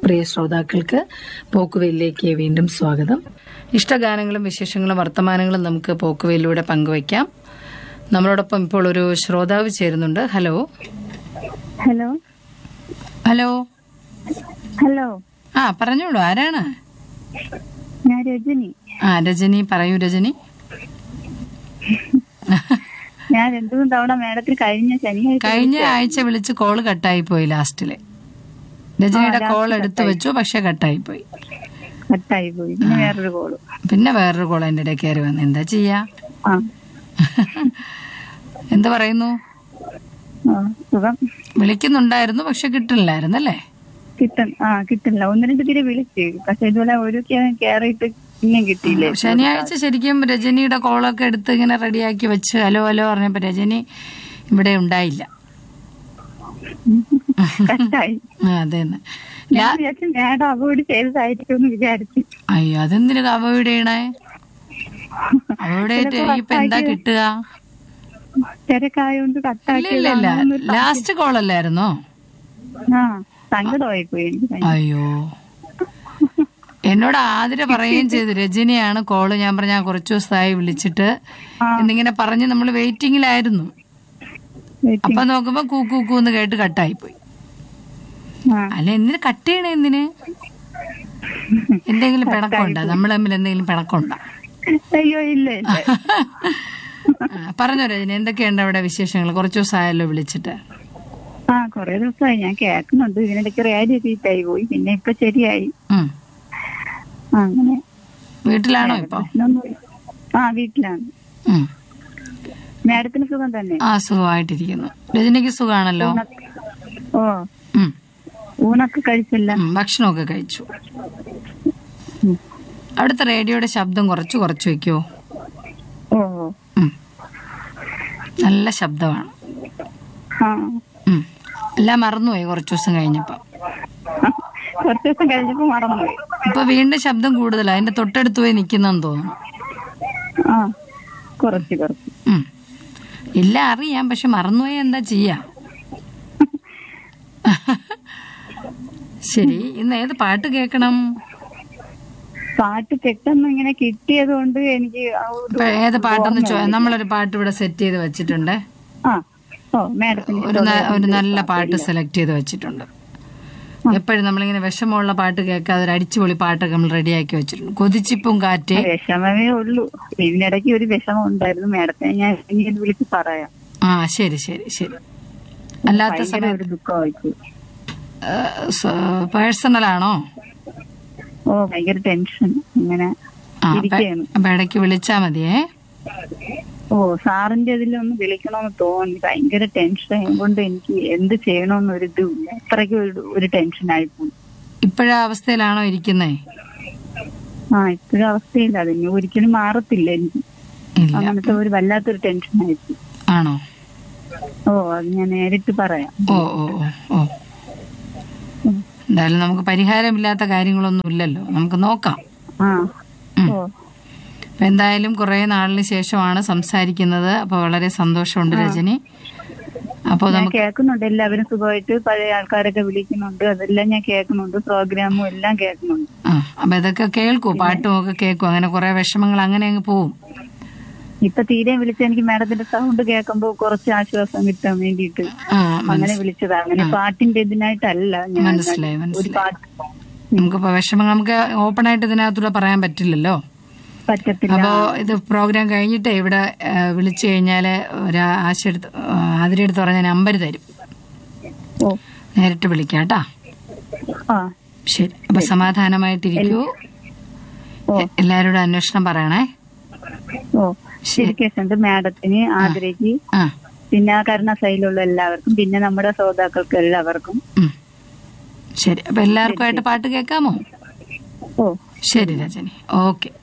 പ്രിയ ശ്രോതാക്കൾക്ക് പോക്കുവെയിലേക്ക് വീണ്ടും സ്വാഗതം ഇഷ്ടഗാനങ്ങളും വിശേഷങ്ങളും വർത്തമാനങ്ങളും നമുക്ക് പോക്കുവെയിലൂടെ പങ്കുവയ്ക്കാം നമ്മളോടൊപ്പം ഇപ്പോൾ ഒരു ശ്രോതാവ് ചേരുന്നുണ്ട് ഹലോ ഹലോ ഹലോ ഹലോ ആ പറഞ്ഞോളൂ ആരാണ് ഞാൻ രജനി ആ രജനി പറയൂ രജനി ഞാൻ രണ്ടു മൂന്ന് തവണ മേഡത്തിന് കഴിഞ്ഞ ശനിയാഴ്ച കഴിഞ്ഞ ആഴ്ച വിളിച്ച് കോള് കട്ടായി പോയി ലാസ്റ്റില് രജനിയുടെ കോൾ എടുത്തു വെച്ചു പക്ഷെ കട്ടായി പോയി കട്ടായി പോയി പിന്നെ വേറൊരു കോള് പിന്നെ വേറൊരു കോൾ എൻ്റെ ഇടയിൽ കയറി വന്നു എന്താ ചെയ്യാ ആ എന്ത് പറയുന്നു ആ, സുഖം വിളിക്കുന്നുണ്ടായിരുന്നു പക്ഷെ കിട്ടുന്നില്ലായിരുന്നു അല്ലേ കിട്ടൻ ആ കിട്ടില്ല ഒന്ന് രണ്ട് തിരി വിളിച്ച് പക്ഷെ ഇതുപോലെ ഒരു കയറിയിട്ട് പിന്നെയും കിട്ടിയില്ലേ ശനിയാഴ്ച ശരിക്കും രജനിയുടെ കോളൊക്കെ എടുത്ത് ഇങ്ങനെ റെഡിയാക്കി വെച്ച് ഹലോ ഹലോ പറഞ്ഞപ്പോ രജനി ഇവിടെ ഉണ്ടായില്ല കട്ടായി ആ, അതെന്ന് ഞാൻ വിചാരിച്ചു മേഡം അവോയ്ഡ് ചെയ്തതായിരിക്കും എന്ന് വിചാരിച്ചു അയ്യോ അതെന്തിനു അവോയ്ഡ് ചെയ്യണേ അവോയ്ഡ് ചെയ്തിട്ട് ഇനിയിപ്പോ എന്താ കിട്ടുക തിരക്കായോണ്ട് ഇല്ല കട്ടാക്കി ഇല്ല ഇല്ല ലാസ്റ്റ് കോൾ അല്ലായിരുന്നോ ആ സങ്കടമായി പോയി എനിക്ക് ഭയങ്കര. അയ്യോ എന്നോട് ആതിര പറയുകയും ചെയ്തു രജനിയാണ് കോള് ഞാൻ പറഞ്ഞ കുറച്ചു ദിവസമായി വിളിച്ചിട്ട് എന്നിങ്ങനെ പറഞ്ഞ് നമ്മൾ വെയിറ്റിംഗിലായിരുന്നു Waiting. അപ്പൊ നോക്കുമ്പോ കൂ കൂ കൂ എന്ന് കേട്ട് കട്ടായി പോയി ആ അല്ല എന്തിന് കട്ട് ചെയ്യണേ എന്തിന് എന്തെങ്കിലും പിണക്കമുണ്ടോ നമ്മൾ തമ്മിൽ എന്തെങ്കിലും പിണക്കമുണ്ടോ അയ്യോ ഇല്ല ഇല്ല ആ, പറഞ്ഞോ രജനി എന്തൊക്കെയുണ്ട് അവിടെ വിശേഷങ്ങൾ കുറച്ചു ദിവസമായല്ലോ വിളിച്ചിട്ട് ആ കൊറേ ദിവസമായി ഞാൻ കേൾക്കുന്നുണ്ട് ഇതിനിടയ്ക്ക് റേഡിയോ ചീറ്റായി പോയി പിന്നെ ഇപ്പൊ ശരിയായി ഉം. ആ, അങ്ങനെ വീട്ടിലാണോ ഇപ്പൊ പ്രശ്നമൊന്നുമില്ല ആ വീട്ടിലാണ് ഉം. മാഡത്തിന് സുഖം തന്നെ ആ സുഖമായിട്ടിരിക്കുന്നു രജനിക്ക് സുഖമാണല്ലോ ഓ ഉം. ഊണൊക്കെ കഴിച്ചില്ല ഉം, ഭക്ഷണമൊക്കെ കഴിച്ചു ഉം. അവിടുത്തെ റേഡിയോയുടെ ശബ്ദം കുറച്ച് കുറച്ച് വെക്കുവോ ഓ ഉം. നല്ല ശബ്ദമാണ് ആ ഉം. എല്ലാം മറന്നുപോയി കുറച്ചു ദിവസം കഴിഞ്ഞപ്പോ കുറച്ച് ദിവസം കഴിഞ്ഞപ്പോ മറന്നുപോയി ഇപ്പൊ വീണ്ടും ശബ്ദം കൂടുതലാ അതിന്റെ തൊട്ടടുത്ത് പോയി നിക്കുന്നെന്ന് തോന്നുന്നു ആ കുറച്ച് കുറച്ച് ഉം. എല്ലാം അറിയാം പക്ഷെ മറന്നുപോയി എന്താ ചെയ്യാ ശരി ഇന്ന് ഏത് പാട്ട് കേൾക്കണം പാട്ട് പെട്ടെന്ന് ഇങ്ങനെ കിട്ടിയത് കൊണ്ട് എനിക്ക് ആ ഒരു- ഇപ്പൊ ഏത് പാട്ടൊന്ന് ചോ- നമ്മളൊരു പാട്ട് ഇവിടെ സെറ്റ് ചെയ്ത് വെച്ചിട്ടുണ്ട് ആ ഓ മാഡത്തിന് ഒരു ന- ഒരു നല്ല പാട്ട് സെലക്ട് ചെയ്ത് വെച്ചിട്ടുണ്ട് എപ്പോഴും നമ്മളിങ്ങനെ വിഷമമുള്ള പാട്ട് കേൾക്കാതെ ഒരു അടിച്ചുപൊളി പാട്ടൊക്കെ നമ്മൾ റെഡിയാക്കി വെച്ചിട്ടുണ്ട് കൊതിച്ചിപ്പും കാറ്റ് വിഷമമേ ഉള്ളൂ ഇതിനിടയ്ക്ക് ഒരു വിഷമം ഉണ്ടായിരുന്നു മാഡത്തിനെ ഞാൻ ഇനി ഇത് വിളിച്ച് പറയാം ആ ശരി ശരി ശരി അല്ലാത്ത ഭയങ്കര സമയത്ത് ഒരു ദുഃഖമായിപ്പോയി പേഴ്സണൽ ആണോ ഓ ഭയങ്കര ടെൻഷൻ ഇങ്ങനെ ആ അപ്പൊ ഇരിക്കുകയാണ് അപ്പൊ ഇടയ്ക്ക് വിളിച്ചാ മതിയേ ഓ സാറിന്റെ ഇതിലൊന്ന് വിളിക്കണമെന്ന് തോന്നി ഭയങ്കര ടെൻഷൻ കൊണ്ട് എനിക്ക് എന്ത് ചെയ്യണമെന്ന് ഒരു ഇതുമില്ല അത്രയ്ക്ക് ഒരു- ഒരു ടെൻഷൻ ആയിപ്പോയി ഇപ്പോഴാ അവസ്ഥയിലാണോ ഇരിക്കുന്നേ ആ ഇപ്പോഴും അവസ്ഥയില്ല അത് ഇനി ഒരിക്കലും മാറത്തില്ല എനിക്ക് ഇല്ല അങ്ങനത്തെ ഒരു വല്ലാത്തൊരു ടെൻഷൻ ആയിപ്പോയി ആണോ ഓ അത് ഞാൻ നേരിട്ട് പറയാം ഓ ഓ ഓ ഓ ഉം. എന്തായാലും നമുക്ക് പരിഹാരമില്ലാത്ത കാര്യങ്ങളൊന്നും ഇല്ലല്ലോ നമുക്ക് നോക്കാം ആ ഉം. ഓ അപ്പൊ എന്തായാലും കുറെ നാളിന് ശേഷമാണ് സംസാരിക്കുന്നത് അപ്പൊ വളരെ സന്തോഷമുണ്ട് രജനി അപ്പോൾ ഞാൻ നമുക്ക് കേൾക്കുന്നുണ്ട് എല്ലാവരും സുഖമായിട്ട് പഴയ ആൾക്കാരൊക്കെ വിളിക്കുന്നുണ്ട് അതെല്ലാം ഞാൻ കേൾക്കുന്നുണ്ട് പ്രോഗ്രാമും എല്ലാം കേൾക്കുന്നുണ്ട് ആ അപ്പൊ ഇതൊക്കെ കേൾക്കൂ പാട്ടും ഒക്കെ കേൾക്കൂ അങ്ങനെ കുറെ വിഷമങ്ങൾ അങ്ങനെ അങ്ങ് പോവും ഇപ്പൊ തീരെ വിളിച്ച എനിക്ക് മാഡത്തിന്റെ സൗണ്ട് കേൾക്കുമ്പോ കുറച്ച് ആശ്വാസം കിട്ടാൻ വേണ്ടിയിട്ട് ആ അങ്ങനെ വിളിച്ചതാ അങ്ങനെ പാട്ടിന്റെ ഇതിനായിട്ടല്ല ഞാൻ മനസ്സിലായി ഒരു മനസ്സിലായി പാട്ട് നമുക്കിപ്പോ വിഷമങ്ങൾ നമുക്ക് ഓപ്പൺ ആയിട്ട് ഇതിനകത്തൂടെ പറയാൻ പറ്റില്ലല്ലോ പറ്റത്തില്ല അപ്പോ ഇത് പ്രോഗ്രാം കഴിഞ്ഞിട്ട് ഇവിടെ ആ, വിളിച്ചു കഴിഞ്ഞാല് ഒരു ആശയെടുത്ത് ആതിരയെടുത്ത് പറഞ്ഞ നമ്പർ തരും ഓ നേരിട്ട് വിളിക്കാം കേട്ടാ ആ ശരി അപ്പൊ സമാധാനമായിട്ടിരിക്കൂ ഓ എ- എല്ലാവരോടും അന്വേഷണം പറയണേ ഓ ഡെഡിക്കേഷൻ മാഡത്തിന് ആതിരയ്ക്ക് ആ പിന്നെ കരുണാസൈലുള്ള എല്ലാവർക്കും പിന്നെ നമ്മുടെ ശ്രോതാക്കൾക്ക് എല്ലാവർക്കും ഉം. ശരി അപ്പൊ എല്ലാവർക്കുമായിട്ട് പാട്ട് കേൾക്കാമോ ഓ ശരി രജനി ഓക്കെ